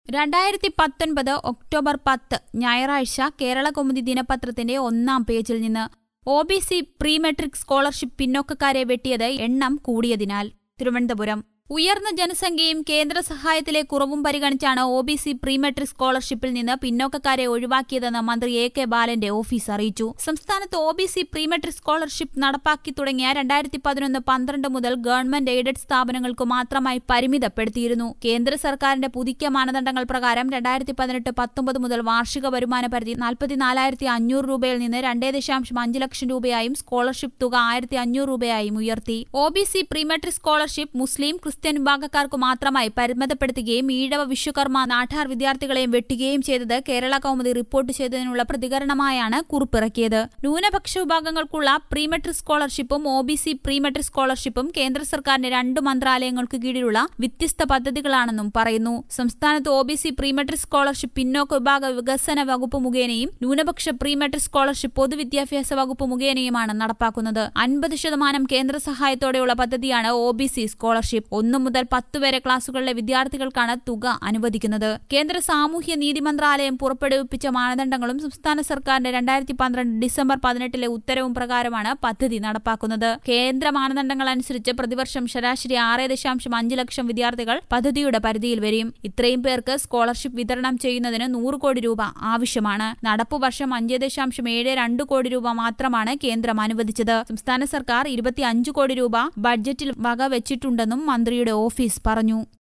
രണ്ടായിരത്തി പത്തൊൻപത് ഒക്ടോബർ പത്ത് ഞായറാഴ്ച കേരള കൗമുദി ദിനപത്രത്തിന്റെ ഒന്നാം പേജിൽ നിന്ന് O B C pre metric scholarship പിന്നോക്കക്കാരെ വെട്ടിയത് എണ്ണം കൂടിയതിനാൽ തിരുവനന്തപുരം ഉയർന്ന ജനസംഖ്യയും കേന്ദ്ര സഹായത്തിലെ കുറവും പരിഗണിച്ചാണ് O B C pre matric സ്കോളർഷിപ്പിൽ നിന്ന് പിന്നോക്കക്കാരെ ഒഴിവാക്കിയതെന്ന് മന്ത്രി എ കെ ബാലന്റെ ഓഫീസ് അറിയിച്ചു സംസ്ഥാനത്ത് O B C pre metric scholarship നടപ്പാക്കി തുടങ്ങിയ രണ്ടായിരത്തി പതിനൊന്ന് പന്ത്രണ്ട് മുതൽ ഗവൺമെന്റ് എയ്ഡഡ് സ്ഥാപനങ്ങൾക്ക് മാത്രമായി പരിമിതപ്പെടുത്തിയിരുന്നു കേന്ദ്ര സർക്കാരിന്റെ പുതുക്കിയ മാനദണ്ഡങ്ങൾ പ്രകാരം രണ്ടായിരത്തി പതിനെട്ട് പത്തൊമ്പത് മുതൽ വാർഷിക വരുമാന പരിധി നാൽപ്പത്തിനാലായിരത്തി അഞ്ഞൂറ് രൂപയിൽ നിന്ന് രണ്ടേ ദശാംശം അഞ്ച് ലക്ഷം രൂപയായും സ്കോളർഷിപ്പ് തുക ആയിരത്തി അഞ്ഞൂറ് രൂപയായും ഉയർത്തി O B C pre metric scholarship മുസ്ലിം ക്രിസ്ത്യൻ വിഭാഗക്കാർക്ക് മാത്രമായി പരിമിതപ്പെടുത്തുകയും ഈഴവ വിശ്വകർമ്മ നാട്ടാർ വിദ്യാർത്ഥികളെയും വെട്ടുകയും ചെയ്തത് കേരള കൗമുദി റിപ്പോർട്ട് ചെയ്തതിനുള്ള പ്രതികരണമായാണ് കുറിപ്പിറക്കിയത് ന്യൂനപക്ഷ വിഭാഗങ്ങൾക്കുള്ള പ്രീ മെട്രിക് സ്കോളർഷിപ്പും O B C pre metric സ്കോളർഷിപ്പും കേന്ദ്ര സർക്കാരിന്റെ രണ്ട് മന്ത്രാലയങ്ങൾക്ക് കീഴിലുള്ള വ്യത്യസ്ത പദ്ധതികളാണെന്നും പറയുന്നു സംസ്ഥാനത്ത് O B C pre metric scholarship പിന്നോക്ക വിഭാഗ വികസന വകുപ്പ് മുഖേനയും ന്യൂനപക്ഷ പ്രീ മെട്രിക് സ്കോളർഷിപ്പ് പൊതുവിദ്യാഭ്യാസ വകുപ്പ് മുഖേനയുമാണ് നടപ്പാക്കുന്നത് അൻപത് ശതമാനം കേന്ദ്ര സഹായത്തോടെയുള്ള പദ്ധതിയാണ് ഒ ബി സി സ്കോളർഷിപ്പ് ഒന്നു മുതൽ പത്ത് വരെ ക്ലാസുകളിലെ വിദ്യാർത്ഥികൾക്കാണ് തുക അനുവദിക്കുന്നത് കേന്ദ്ര സാമൂഹ്യ നീതി മന്ത്രാലയം പുറപ്പെടുവിപ്പിച്ച മാനദണ്ഡങ്ങളും സംസ്ഥാന സർക്കാരിന്റെ രണ്ടായിരത്തി പന്ത്രണ്ട് ഡിസംബർ പതിനെട്ടിലെ ഉത്തരവും പ്രകാരമാണ് പദ്ധതി നടപ്പാക്കുന്നത് കേന്ദ്ര മാനദണ്ഡങ്ങൾ അനുസരിച്ച് പ്രതിവർഷം ശരാശരി ആറ് ദശാംശം അഞ്ച് ലക്ഷം വിദ്യാർത്ഥികൾ പദ്ധതിയുടെ പരിധിയിൽ വരും ഇത്രയും പേർക്ക് സ്കോളർഷിപ്പ് വിതരണം ചെയ്യുന്നതിന് നൂറ് കോടി രൂപ ആവശ്യമാണ് നടപ്പു വർഷം അഞ്ച് ദശാംശം ഏഴ് രണ്ട് കോടി രൂപ മാത്രമാണ് കേന്ദ്രം അനുവദിച്ചത് സംസ്ഥാന സർക്കാർ ഇരുപത്തിയഞ്ച് കോടി രൂപ ബഡ്ജറ്റിൽ വക വെച്ചിട്ടുണ്ടെന്നും മന്ത്രിയുടെ ഓഫീസ് പറഞ്ഞു